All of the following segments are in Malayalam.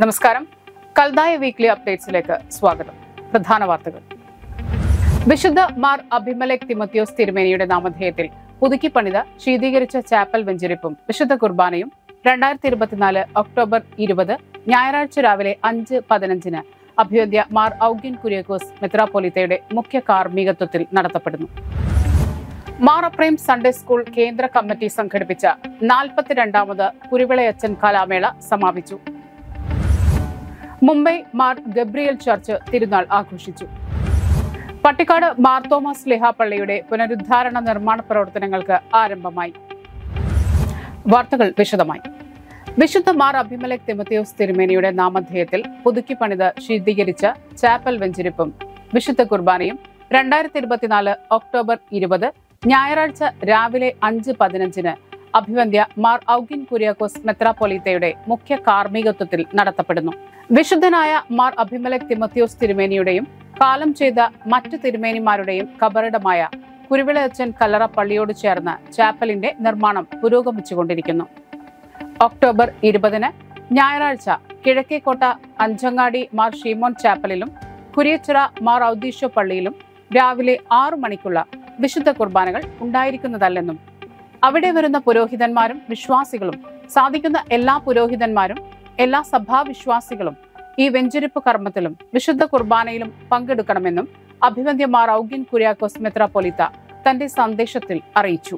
നമസ്കാരം കൽദായ വീക്ക്ലി അപ്ഡേറ്റ്സിലേക്ക് സ്വാഗതം പ്രധാന വാർത്തകൾ വിശുദ്ധ മാർ അഭിമലേഖ് തിമത്യോസ് തിരുമേനിയുടെ നാമധേയത്തിൽ പുതുക്കി പണിത ശീതീകരിച്ച ചാപ്പൽ വെഞ്ചരിപ്പും വിശുദ്ധ കുർബാനയും രണ്ടായിരത്തി ഇരുപത്തിനാല് ഒക്ടോബർ ഇരുപത് ഞായറാഴ്ച രാവിലെ അഞ്ച് പതിനഞ്ചിന് അഭ്യന്ത്യ മാർ ഔഗ്യൻ കുര്യാക്കോസ് മെത്രാപ്പൊലിത്തയുടെ മുഖ്യ കാർമ്മികത്വത്തിൽ നടത്തപ്പെടുന്നു മാർ അപ്രേം സൺഡേ സ്കൂൾ കേന്ദ്ര കമ്മിറ്റി സംഘടിപ്പിച്ച നാൽപ്പത്തിരണ്ടാമത് കുരുവിളയച്ചൻ കലാമേള സമാപിച്ചു മുംബൈ മാർ ഗബ്രിയൽ ചർച്ച് തിരുനാൾ ആഘോഷിച്ചു പട്ടിക്കാട് മാർ തോമസ് ലിഹ പള്ളിയുടെ പുനരുദ്ധാരണ നിർമ്മാണ പ്രവർത്തനങ്ങൾക്ക് ആരംഭമായി വാർത്തകൾ വിശദമായി വിശുദ്ധ മാർ അഭിമലേഖ് തിമത്തിയോസ് തിരുമേനിയുടെ നാമധേയത്തിൽ പുതുക്കി പണിത് ശീതീകരിച്ച ചാപ്പൽ വെഞ്ചരിപ്പും വിശുദ്ധ കുർബാനയും രണ്ടായിരത്തി ഇരുപത്തിനാല് ഒക്ടോബർ ഇരുപത് ഞായറാഴ്ച രാവിലെ അഞ്ച് പതിനഞ്ചിന് അഭിവന്ധ്യ മാർ ഔഗിൻ കുര്യാക്കോസ് മെത്രാപ്പൊലീത്തയുടെ മുഖ്യ കാർമ്മികത്വത്തിൽ നടത്തപ്പെടുന്നു വിശുദ്ധനായ മാർ അഭിമലേഖ് തിമത്തിയോസ് തിരുമേനിയുടെയും കാലം ചെയ്ത മറ്റു തിരുമേനിമാരുടെയും കബറിടമായ കുരുവിളയച്ചൻ കല്ലറ പള്ളിയോട് ചേർന്ന് ചാപ്പലിന്റെ നിർമ്മാണം പുരോഗമിച്ചുകൊണ്ടിരിക്കുന്നു ഒക്ടോബർ ഇരുപതിന് ഞായറാഴ്ച കിഴക്കേക്കോട്ട അഞ്ചങ്ങാടി മാർ ഷീമോൻ ചാപ്പലിലും കുരിയച്ചിറ മാർ ഔദീഷോ പള്ളിയിലും രാവിലെ ആറു മണിക്കുള്ള വിശുദ്ധ കുർബാനകൾ ഉണ്ടായിരിക്കുന്നതല്ലെന്നും അവിടെ വരുന്ന പുരോഹിതന്മാരും വിശ്വാസികളും സാധിക്കുന്ന എല്ലാ പുരോഹിതന്മാരും എല്ലാ സഭാവിശ്വാസികളും ഈ വെഞ്ചരിപ്പ് കർമ്മത്തിലും വിശുദ്ധ കുർബാനയിലും പങ്കെടുക്കണമെന്നും അഭിവന്ധ്യമാർ ഔഗ്യൻ കുര്യാക്കോസ് മെത്രാപ്പൊലിത്ത തന്റെ സന്ദേശത്തിൽ അറിയിച്ചു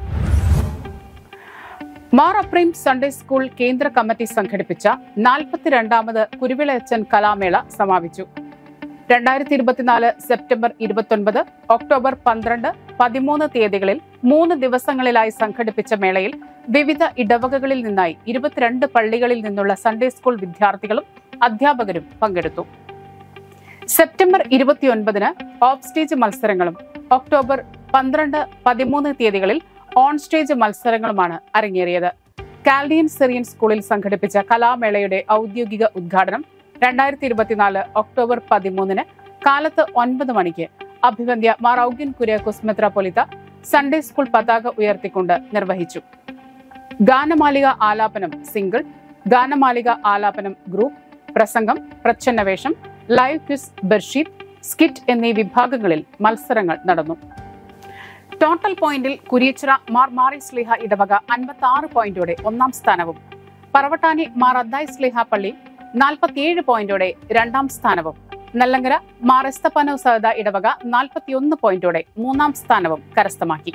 മാർ അപ്രീം സൺഡേ സ്കൂൾ കേന്ദ്ര കമ്മിറ്റി സംഘടിപ്പിച്ച നാൽപ്പത്തിരണ്ടാമത് കുരുവിളയച്ചൻ കലാമേള സമാപിച്ചു രണ്ടായിരത്തി ഇരുപത്തിനാല് സെപ്റ്റംബർ ഇരുപത്തൊൻപത് ഒക്ടോബർ പന്ത്രണ്ട് പതിമൂന്ന് തീയതികളിൽ മൂന്ന് ദിവസങ്ങളിലായി സംഘടിപ്പിച്ച മേളയിൽ വിവിധ ഇടവകകളിൽ നിന്നായി ഇരുപത്തിരണ്ട് പള്ളികളിൽ നിന്നുള്ള സൺഡേ സ്കൂൾ വിദ്യാർത്ഥികളും അധ്യാപകരും പങ്കെടുത്തു സെപ്റ്റംബർ ഇരുപത്തിയൊൻപതിന് ഓഫ് സ്റ്റേജ് മത്സരങ്ങളും ഒക്ടോബർ പന്ത്രണ്ട് പതിമൂന്ന് തീയതികളിൽ ഓൺ സ്റ്റേജ് മത്സരങ്ങളുമാണ് അരങ്ങേറിയത് കാൽഡിയൻ സിറിയൻ സ്കൂളിൽ സംഘടിപ്പിച്ച കലാമേളയുടെ ഔദ്യോഗിക ഉദ്ഘാടനം രണ്ടായിരത്തി ഇരുപത്തിനാല് ഒക്ടോബർ പതിമൂന്നിന് കാലത്ത് ഒൻപത് മണിക്ക് അഭിവന്ധ്യ മാർ ഔഗ്യൻ കുര്യാക്കോസ് മെത്രാപ്പൊലിത്ത സൺഡേ സ്കൂൾ പതാക ഉയർത്തിക്കൊണ്ട് നിർവഹിച്ചു ഗാനമാലിക ആലാപനം സിംഗിൾ ഗാനമാലിക ആലാപനം ഗ്രൂപ്പ് പ്രസംഗം പ്രച്ഛന്നവേഷം ലൈവ് ക്വിസ് ബർഷീത്ത് സ്കിറ്റ് എന്നീ വിഭാഗങ്ങളിൽ മത്സരങ്ങൾ നടന്നു ടോട്ടൽ പോയിന്റിൽ കുരിയച്ചിറ മാർ മാറി സ്ലിഹ ഇടവക അൻപത്തി ആറ് പോയിന്റോടെ ഒന്നാം സ്ഥാനവും പറവട്ടാനി മാർ അദ്ദായ് സ്ലിഹ പള്ളി നാൽപ്പത്തിയേഴ് പോയിന്റോടെ രണ്ടാം സ്ഥാനവും നെല്ലങ്കര മാർ എസ്തപ്പനോ സഹദ ഇടവക നാൽപ്പത്തിയൊന്ന് പോയിന്റോടെ മൂന്നാം സ്ഥാനവും കരസ്ഥമാക്കി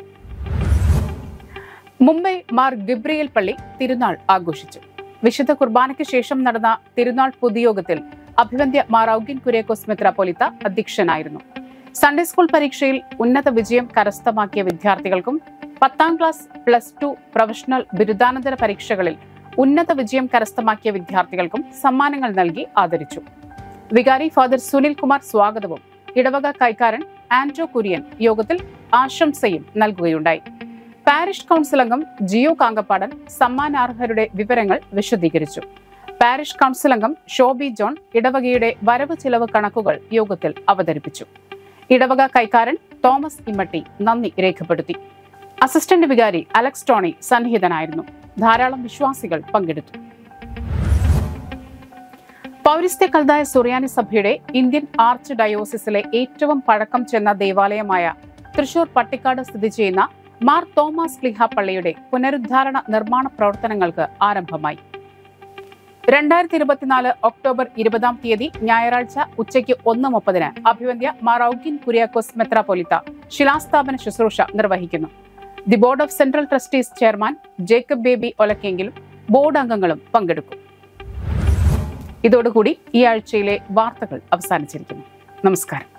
മുംബൈ മാർ ഗിബ്രിയൽ പള്ളി തിരുനാൾ ആഘോഷിച്ചു വിശുദ്ധ കുർബാനയ്ക്ക് ശേഷം നടന്ന തിരുനാൾ പൊതുയോഗത്തിൽ അഭിവന്ധ്യ മാർ ഔഗ്യൻ കുര്യാക്കോസ് മെത്രാപ്പൊലിത്ത അധ്യക്ഷനായിരുന്നു സൺഡേ സ്കൂൾ പരീക്ഷയിൽ ഉന്നത വിജയം കരസ്ഥമാക്കിയ വിദ്യാർത്ഥികൾക്കും പത്താം ക്ലാസ് പ്ലസ് ടു പ്രൊഫഷണൽ ബിരുദാനന്തര പരീക്ഷകളിൽ ഉന്നത വിജയം കരസ്ഥമാക്കിയ വിദ്യാർത്ഥികൾക്കും സമ്മാനങ്ങൾ നൽകി ആദരിച്ചു വികാരി ഫാദർ സുനിൽ കുമാർ സ്വാഗതവും ഇടവക കൈക്കാരൻ ആന്റോ കുര്യൻ യോഗത്തിൽ ആശംസയും നൽകുകയുണ്ടായി പാരിഷ് കൗൺസിൽ അംഗം ജിയോ കാങ്കപ്പാടൻ സമ്മാനാർഹരുടെ വിവരങ്ങൾ വിശദീകരിച്ചു പാരിഷ് കൗൺസിൽ അംഗം ഷോബി ജോൺ ഇടവകയുടെ വരവ് ചിലവ് കണക്കുകൾ യോഗത്തിൽ അവതരിപ്പിച്ചു ഇടവക കൈക്കാരൻ തോമസ് ഇമ്മട്ടി നന്ദി രേഖപ്പെടുത്തി അസിസ്റ്റന്റ് വികാരി അലക്സ് ടോണി സന്നിഹിതനായിരുന്നു ധാരാളം വിശ്വാസികൾ പങ്കെടുത്തു പൗരസ്ത്യ കൽതായ സുറിയാനി സഭയുടെ ഇന്ത്യൻ ആർച്ച് ഡയോസിസിലെ ഏറ്റവും പഴക്കം ചെന്ന ദേവാലയമായ തൃശൂർ പട്ടിക്കാട് സ്ഥിതി ചെയ്യുന്ന മാർ തോമസ് ലിഹ പള്ളിയുടെ പുനരുദ്ധാരണ നിർമ്മാണ പ്രവർത്തനങ്ങൾക്ക് ആരംഭമായി രണ്ടായിരത്തി ഇരുപത്തിനാല് ഒക്ടോബർ ഇരുപതാം തീയതി ഞായറാഴ്ച ഉച്ചയ്ക്ക് ഒന്ന് മുപ്പതിന് അഭിവന്ധ്യ മാർ ഔഗിൻ കുര്യാക്കോസ് മെത്രാപ്പൊലിത്ത ശിലാസ്ഥാപന ശുശ്രൂഷ നിർവഹിക്കുന്നു the board of central trustees chairman Jacob Baby ഒലക്കെങ്കിലും ബോർഡ് അംഗങ്ങളും പങ്കെടുക്കും ഇതോടുകൂടി ഈ ആഴ്ചയിലെ വാർത്തകൾ അവസാനിച്ചിരിക്കുന്നു നമസ്കാരം